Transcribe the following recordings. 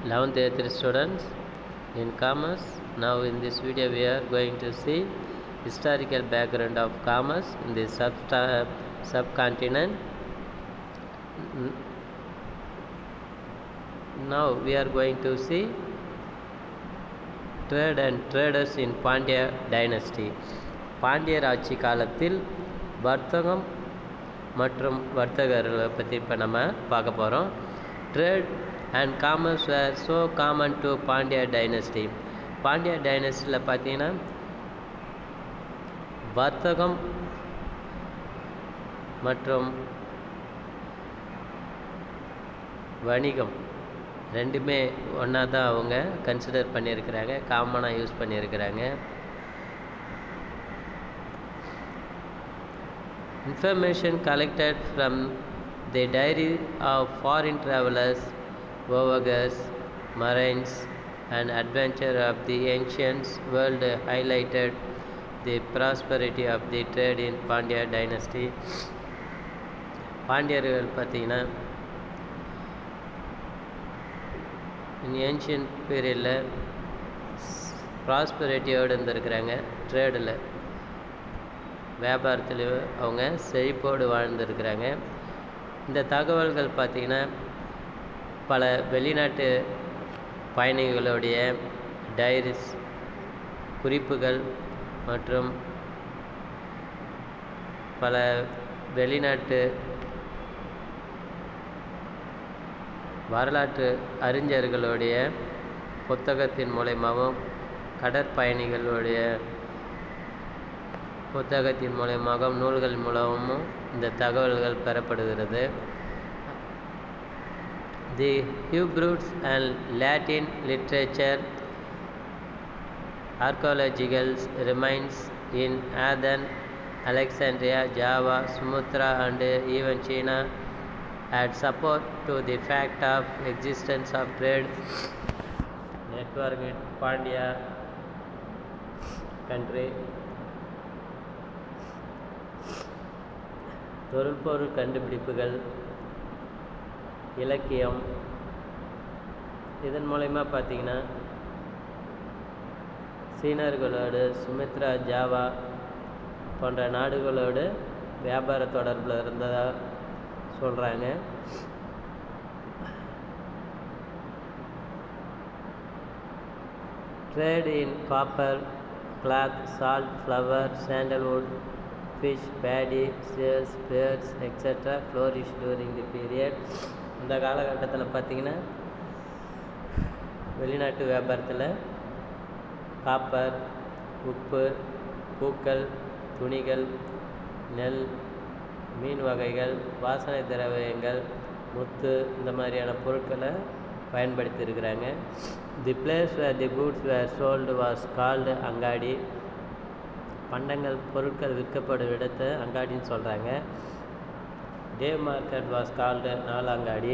11th A3 students in commerce now in this video we are going to see historical background of commerce in the sub subcontinent N- now we are going to see trade and traders in Pandya dynasty பாண்டியர் ஆட்சி காலத்தில் வர்த்தகம் மற்றும் வர்த்தகர்களை பற்றி இப்போ நம்ம பார்க்க போகிறோம் trade and commerce were so common to Pandya dynasty Pandya டைனஸ்டியில் பார்த்தீங்கன்னா வர்த்தகம் மற்றும் வணிகம் ரெண்டுமே ஒன்றா தான் அவங்க கன்சிடர் பண்ணியிருக்கிறாங்க காமனாக யூஸ் பண்ணியிருக்கிறாங்க information collected from the diary of foreign travelers, voyagers, marines, and adventure of the ancient world highlighted the prosperity of the trade in Pandya dynasty. பாண்டியர்கள் பார்த்தீங்கன்னா இன் ஏன்ஷியன் பீரியடில் ப்ராஸ்பரிட்டியோடு இருந்திருக்கிறாங்க ட்ரேடில் வியாபாரத்தில் அவங்க செழிப்போடு வாழ்ந்துருக்கிறாங்க இந்த தகவல்கள் பார்த்திங்கன்னா பல வெளிநாட்டு பயணிகளுடைய டைரிஸ் குறிப்புகள் மற்றும் பல வெளிநாட்டு வரலாற்று அறிஞர்களுடைய புத்தகத்தின் மூலயமாவும் கடற்பயணிகளுடைய புத்தகத்தின் மூலயமாக நூல்கள் மூலமும் இந்த தகவல்கள் பெறப்படுகிறது the Hebrews and Latin literature archaeological remains in Aden Alexandria Java Sumatra and even China had support to the fact of existence of trade network in Pandya country தொல்பொருள் கண்டுபிடிப்புகள் இலக்கியம் இதன் மூலயமா பார்த்தீங்கன்னா சீனர்களோடு சுமித்ரா ஜாவா போன்ற நாடுகளோடு வியாபார தொடர்பில் இருந்ததாக சொல்கிறாங்க trade in copper cloth salt flower sandalwood fish paddy sales birds extra flourish during the period இந்த காலகட்டத்தில் பார்த்திங்கன்னா வெளிநாட்டு வியாபாரத்தில் காப்பர் உப்பு பூக்கள் துணிகள் நெல் மீன் வகைகள் வாசனை திரவியங்கள் முத்து இந்த மாதிரியான பொருட்களை பயன்படுத்தி இருக்கிறாங்க the place where the goods were sold was called அங்காடி பண்டங்கள் பொருட்கள் விற்கப்படும் இடத்தை அங்காடின்னு சொல்கிறாங்க day market was called Nalangadi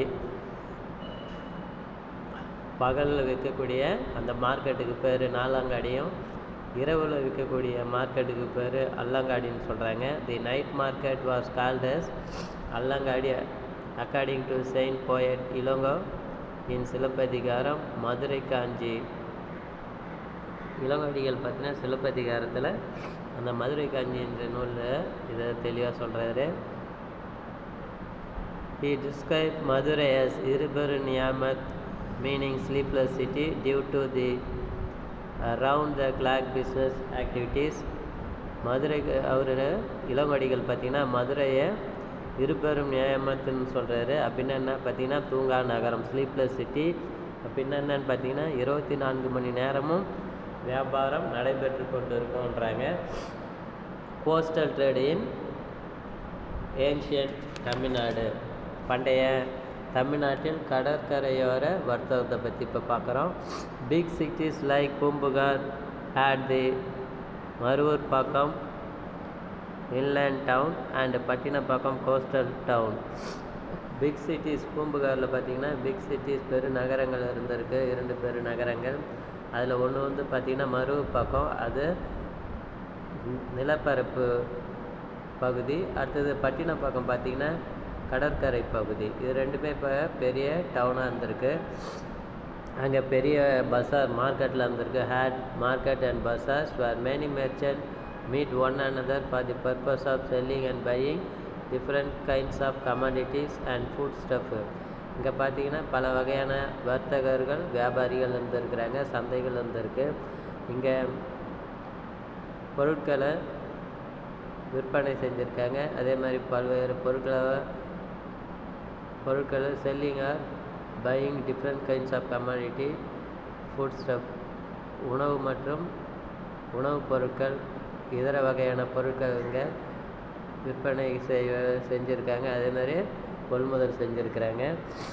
பகலில் விற்கக்கூடிய அந்த மார்க்கெட்டுக்கு பேர் நாலாங்காடியும் இரவில் விற்கக்கூடிய மார்க்கெட்டுக்கு பேர் அல்லங்காடின்னு சொல்கிறாங்க the night market was called Allangadi according to saint poet Ilango in Silappathikaram Madurai Kanchi Ilango Adigal பார்த்தீங்கன்னா சிலப்பதிகாரத்தில் அந்த மதுரை காஞ்சி என்ற நூலில் இதை தெளிவாக சொல்கிறாரு ஹி டிஸ்கிரைப் மதுரை as இருபெரு நியாமத் meaning sleepless city due to the around the clock business activities Madurai அவர் இளங்கடிகள் பார்த்திங்கன்னா மதுரையை இருபெரும் நியாயமத்துன்னு சொல்கிறாரு அப்படின்னா என்ன பார்த்தீங்கன்னா தூங்கா நகரம் ஸ்லீப்லெஸ் சிட்டி அப்படின்னா என்னன்னு பார்த்தீங்கன்னா இருபத்தி நான்கு மணி நேரமும் வியாபாரம் நடைபெற்று கொண்டு இருக்கோன்றாங்க coastal trade in ancient Tamil Nadu பண்டைய தமிழ்நாட்டில் கடற்கரையோர வர்த்தகத்தை பற்றி இப்போ பார்க்குறோம் big cities like Poompuhar had the Maruvurpakkam inland town and Pattinappakkam coastal town big cities பூம்புகாரில் பார்த்தீங்கன்னா பிக் சிட்டிஸ் பெரு நகரங்கள் இருந்திருக்கு இரண்டு பெரு நகரங்கள் அதில் ஒன்று வந்து பார்த்திங்கன்னா மருவூர் பக்கம் அது நிலப்பரப்பு பகுதி அடுத்தது பட்டினப்பாக்கம் பார்த்திங்கன்னா கடற்கரை பகுதி இது ரெண்டுமே இப்போ பெரிய டவுனாக இருந்திருக்கு அங்கே பெரிய பஸார் மார்க்கெட்டில் இருந்திருக்கு had market and bazaars were many merchant meet one another for the purpose of selling and buying different kinds of commodities and food stuff இங்கே பார்த்தீங்கன்னா பல வகையான வர்த்தகர்கள் வியாபாரிகள் இருந்திருக்கிறாங்க சந்தைகள் இருந்திருக்கு இங்கே பொருட்களை விற்பனை செஞ்சுருக்காங்க அதே மாதிரி பல்வேறு பொருட்களை பொருட்களை selling or buying different kinds of commodity food stuff உணவு மற்றும் உணவுப் பொருட்கள் இதர வகையான பொருட்கள் இங்கே விற்பனை செய்ய செஞ்சுருக்காங்க அதே மாதிரி கொள்முதல் செஞ்சுருக்கிறாங்க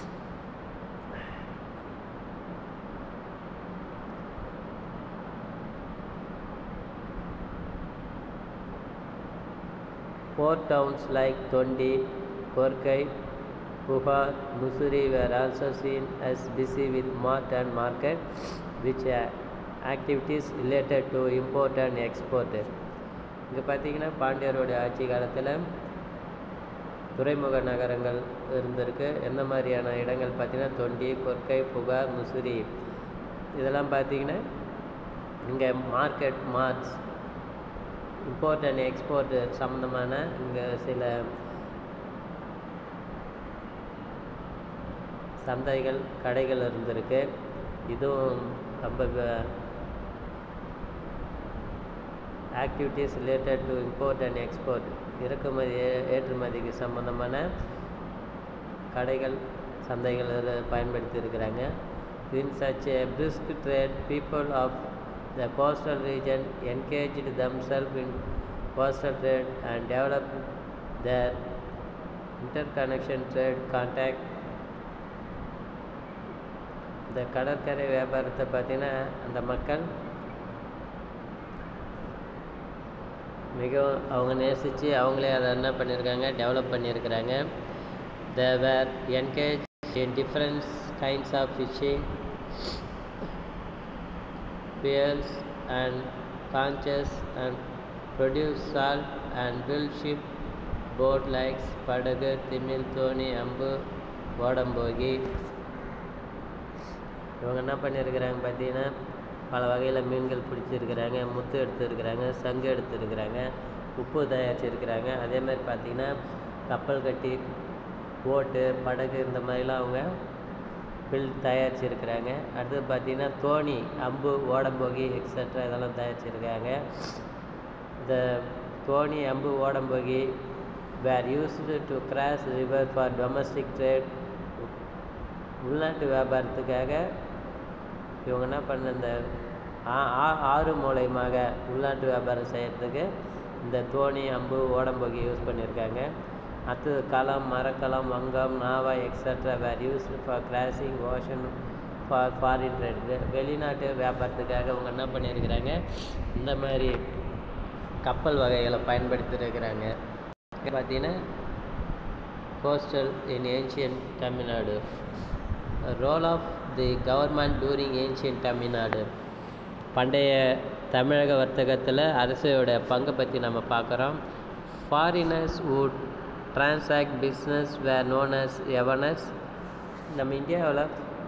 Four towns like Tondi, Korkai, Puhar, Mussoorie were also seen as busy with mart and market, which are activities related to import and export. இங்கே பார்த்தீங்கன்னா பாண்டியரோட ஆட்சி காலத்தில் துறைமுக நகரங்கள் இருந்திருக்கு எந்த மாதிரியான இடங்கள் பார்த்தீங்கன்னா தொண்டி கொற்கை புகார் முசிறி இதெல்லாம் பார்த்தீங்கன்னா இங்கே market marts import and export சம்மந்தமான இங்கே சில சந்தைகள் கடைகள் இருந்திருக்கு இதுவும் ரொம்ப activities related to import and export இறக்குமதி ஏ- ஏற்றுமதிக்கு சம்பந்தமான கடைகள் சந்தைகள் இதில் பயன்படுத்தி இருக்கிறாங்க in such a brisk trade people of the coastal region engaged themselves in coastal trade and developed their interconnection trade contact இந்த கடற்கரை வியாபாரத்தை பார்த்தீங்கன்னா அந்த மக்கள் மிகவும் அவங்க நேசித்து அவங்களே அதை என்ன பண்ணியிருக்காங்க டெவலப் பண்ணியிருக்கிறாங்க they were engage in different kinds of fishing pearls and conches and produce salt and build ship boat likes படகு திமில் தோணி அம்பு ஓடம்போகி இவங்க என்ன பண்ணியிருக்கிறாங்க பார்த்தீங்கன்னா பல வகையில் மீன்கள் பிடிச்சிருக்கிறாங்க முத்து எடுத்துருக்கிறாங்க சங்கு எடுத்துருக்கிறாங்க உப்பு தயாரிச்சிருக்கிறாங்க அதே மாதிரி பார்த்தீங்கன்னா கப்பல் கட்டி போட்டு படகு இந்த மாதிரிலாம் அவங்க பில் தயாரிச்சிருக்கிறாங்க அடுத்தது பார்த்தீங்கன்னா தோணி அம்பு ஓடம்போகி எக்ஸட்ரா இதெல்லாம் தயாரிச்சிருக்காங்க இந்த தோணி அம்பு ஓடம்போகி were used to cross river for domestic trade உள்நாட்டு வியாபாரத்துக்காக இவங்க என்ன பண்ண இந்த ஆ- ஆ- ஆறு மூலயமாக உள்நாட்டு வியாபாரம் செய்கிறதுக்கு இந்த தோணி அம்பு ஓடம்போகி யூஸ் பண்ணியிருக்காங்க அடுத்தது களம் மரக்கலம் வங்கம் நாவா extra were used for crossing ocean for foreign trade வெளிநாட்டு வியாபாரத்துக்காக அவங்க என்ன பண்ணியிருக்கிறாங்க இந்த மாதிரி கப்பல் வகைகளை பயன்படுத்தியிருக்கிறாங்க இங்க பார்த்தீங்கன்னா coastal in ancient Tamil Nadu role of the government during ancient Tamil Nadu பண்டைய தமிழக வர்த்தகத்தில் அரசோட பங்கை பற்றி நம்ம பார்க்குறோம் foreigners would transact business were known as எவனர்ஸ் நம்ம இந்தியாவில்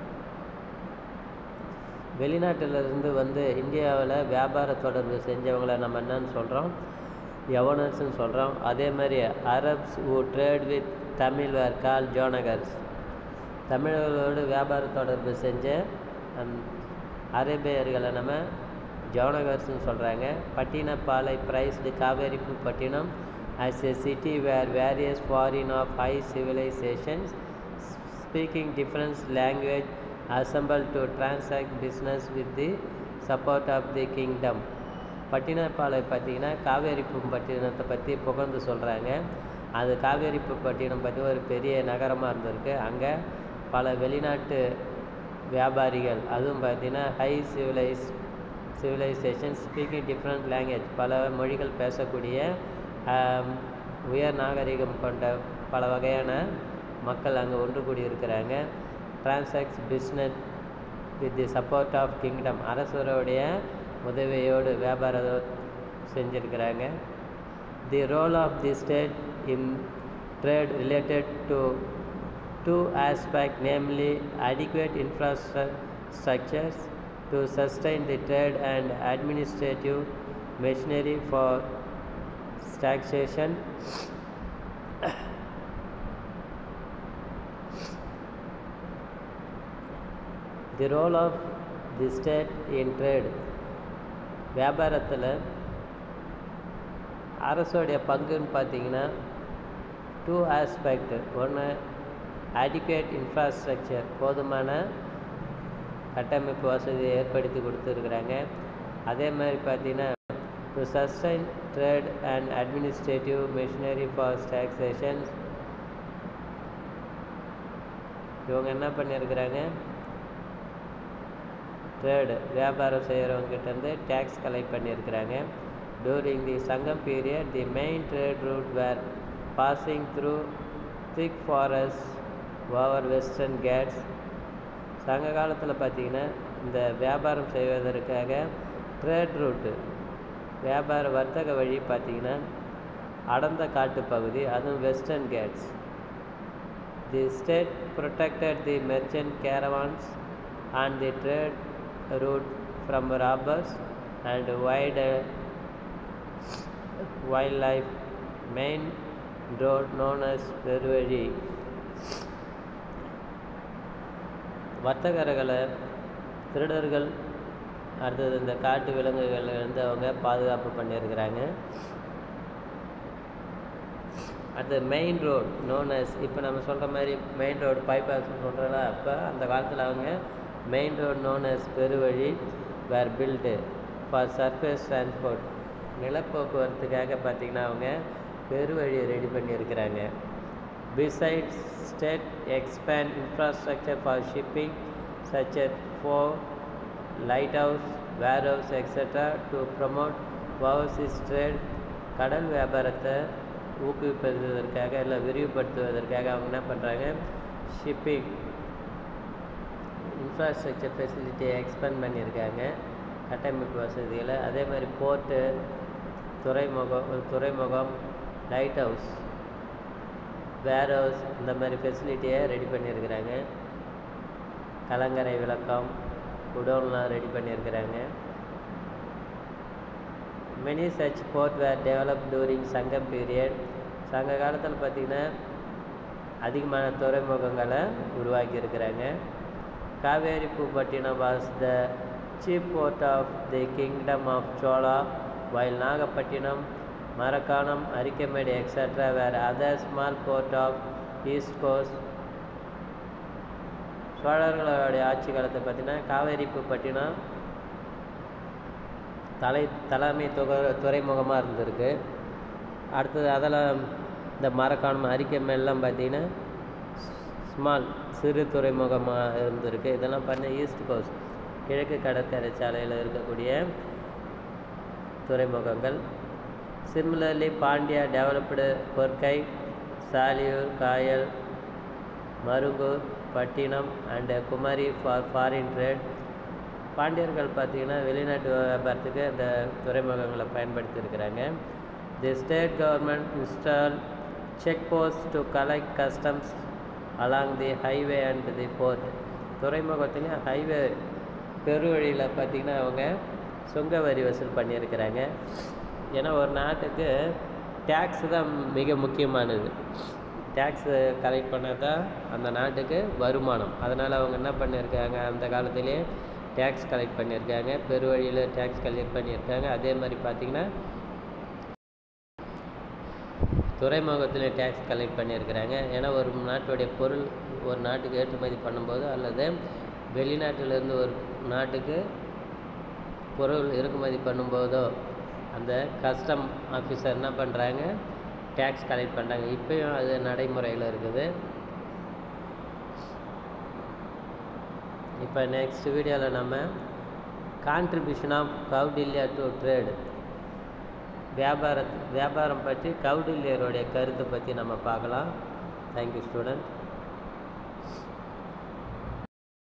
வெளிநாட்டிலிருந்து வந்து இந்தியாவில் வியாபார தொடர்பு செஞ்சவங்கள நம்ம என்னன்னு சொல்கிறோம் எவனர்ஸ்னு சொல்கிறோம் அதே மாதிரி Arabs who trade with Tamil were called ஜோனகர்ஸ் தமிழர்களோடு வியாபார தொடர்பு செஞ்ச அந் அரேபியர்களை நம்ம ஜவனகர்ஸ்னு சொல்கிறாங்க Pattinappalai praised Kaveripoompattinam as a city where various foreign of high civilizations speaking different language assembled to transact business with the support of the kingdom Pattinappalai பார்த்தீங்கன்னா காவேரிப்பு பட்டினத்தை பற்றி புகழ்ந்து சொல்கிறாங்க அது காவேரிப்பு பட்டினம் பற்றி ஒரு பெரிய நகரமாக இருந்திருக்கு அங்கே பல வெளிநாட்டு வியாபாரிகள் அதுவும் பார்த்தீங்கன்னா high civilise civilisation speaking different language பல மொழிகள் பேசக்கூடிய ஆம், உயர் நாகரிகம் கொண்ட பல வகையான மக்கள் அங்கே ஒன்று கூடி இருக்கிறாங்க transacts business with the support of kingdom அரசருடைய உதவியோடு வியாபாரம் செஞ்சுருக்கிறாங்க the role of the state in trade related to two aspects namely adequate infrastructure structures to sustain the trade and administrative machinery for taxation the role of the state in trade வியாபாரத்தில் அரசோடைய பங்குன்னு பார்த்தீங்கன்னா two aspect ஒன்று adequate infrastructure போதுமான கட்டமைப்பு வசதியை ஏற்படுத்தி கொடுத்துருக்குறாங்க அதே மாதிரி பார்த்தீங்கன்னா to sustain trade and administrative machinery for taxation இவங்க என்ன பண்ணியிருக்கிறாங்க ட்ரேடு வியாபாரம் செய்கிறவங்ககிட்டேருந்து டேக்ஸ் கலெக்ட் பண்ணியிருக்கிறாங்க during the Sangam period the main trade route were passing through thick forest over Western Ghats சங்க காலத்தில் பார்த்தீங்கன்னா இந்த வியாபாரம் செய்வதற்காக ட்ரேட் ரூட்டு வியாபார வர்த்தக வழி பார்த்தீங்கன்னா அடர்ந்த காட்டு பகுதி அதுவும் Western Ghats the state protected the merchant caravans and the trade route from robbers and wild wildlife main road known as பெருவழி வர்த்தகர்களை திருடர்கள் அடுத்தது இந்த காட்டு விலங்குகள்லேருந்து அவங்க பாதுகாப்பு பண்ணியிருக்கிறாங்க அடுத்து மெயின் ரோட் நோன் அஸ் இப்போ நம்ம சொல்கிற மாதிரி மெயின் ரோடு பைபாஸ் சொல்கிறோம்ல அப்போ அந்த காலத்தில் அவங்க மெயின் ரோட் நோன் அஸ் பெருவழி were built for surface transport நிலப்போக்குவரத்துக்காக பார்த்திங்கன்னா அவங்க பெருவழியை ரெடி பண்ணியிருக்கிறாங்க besides state expand infrastructure for shipping such at for lighthouse warehouse extra to promote overseas trade கடல் வியாபாரத்தை ஊக்குவிப்பதற்காக இல்லை விரிவுபடுத்துவதற்காக அவங்க என்ன பண்ணுறாங்க ஷிப்பிங் இன்ஃப்ராஸ்ட்ரக்சர் ஃபெசிலிட்டியை எக்ஸ்பேண்ட் பண்ணியிருக்காங்க கட்டமைப்பு வசதிகளை அதே மாதிரி போர்ட்டு துறைமுகம் ஒரு துறைமுகம் லைட் ஹவுஸ் வேர் ஹவுஸ் இந்த மாதிரி ஃபெசிலிட்டியை ரெடி பண்ணியிருக்கிறாங்க கலங்கரை விளக்கம் குடோன்லாம் ரெடி பண்ணியிருக்கிறாங்க many such port were develop during Sangam period சங்க காலத்தில் பார்த்திங்கன்னா அதிகமான துறைமுகங்களை உருவாக்கி இருக்கிறாங்க Kaveri Poompattinam was the chief port of the kingdom of Chola while Nagapattinam Marakkanam Arikamedu extra were other small port of east coast சோழர்களுடைய ஆட்சி காலத்தை பார்த்தீங்கன்னா காவேரி பூப்பட்டினம் தலை தலைமை துக துறைமுகமாக இருந்திருக்கு அடுத்தது அதெல்லாம் இந்த மரக்காணம் அரிக்கமேலாம் பார்த்தீங்கன்னா ஸ்மால் சிறு துறைமுகமாக இருந்திருக்கு இதெல்லாம் பண்ண ஈஸ்ட் கோஸ்ட் கிழக்கு கடற்கரை சாலையில் இருக்கக்கூடிய துறைமுகங்கள் similarly Pandya developed Porkai Saliyur Kayal Marungur Pattinam and Kumari for foreign trade பாண்டியர்கள் பார்த்திங்கன்னா வெளிநாட்டு வியாபாரத்துக்கு இந்த துறைமுகங்களை பயன்படுத்தியிருக்கிறாங்க the state government install check post to collect customs along the highway and the port துறைமுகத்துலேயும் ஹைவே பெருவழியில் பார்த்திங்கன்னா அவங்க சுங்க வரி வசூல் பண்ணியிருக்கிறாங்க ஏன்னா ஒரு நாட்டுக்கு டேக்ஸ் தான் மிக முக்கியமானது டேக்ஸு கலெக்ட் பண்ணால் தான் அந்த நாட்டுக்கு வருமானம் அதனால் அவங்க என்ன பண்ணியிருக்காங்க அந்த காலத்திலே டேக்ஸ் கலெக்ட் பண்ணியிருக்காங்க பெருவழியில் டேக்ஸ் கலெக்ட் பண்ணியிருக்காங்க அதே மாதிரி பார்த்திங்கன்னா துறைமுகத்தில் டேக்ஸ் கலெக்ட் பண்ணியிருக்கிறாங்க ஏன்னா ஒரு நாட்டுடைய பொருள் ஒரு நாட்டுக்கு ஏற்றுமதி பண்ணும்போது அல்லது வெளிநாட்டிலேருந்து ஒரு நாட்டுக்கு பொருள் இறக்குமதி பண்ணும்போதோ அந்த கஸ்டம் ஆஃபீஸர் என்ன பண்ணுறாங்க டேக்ஸ் கலெக்ட் பண்ணுறாங்க இப்போயும் அது நடைமுறையில் இருக்குது இப்போ நெக்ஸ்ட் வீடியோவில் நம்ம contribution of Kautilya to trade வியாபார வியாபாரம் பற்றி கவுடில்யருடைய கருத்தை பற்றி நம்ம பார்க்கலாம் தேங்க்யூ ஸ்டூடெண்ட்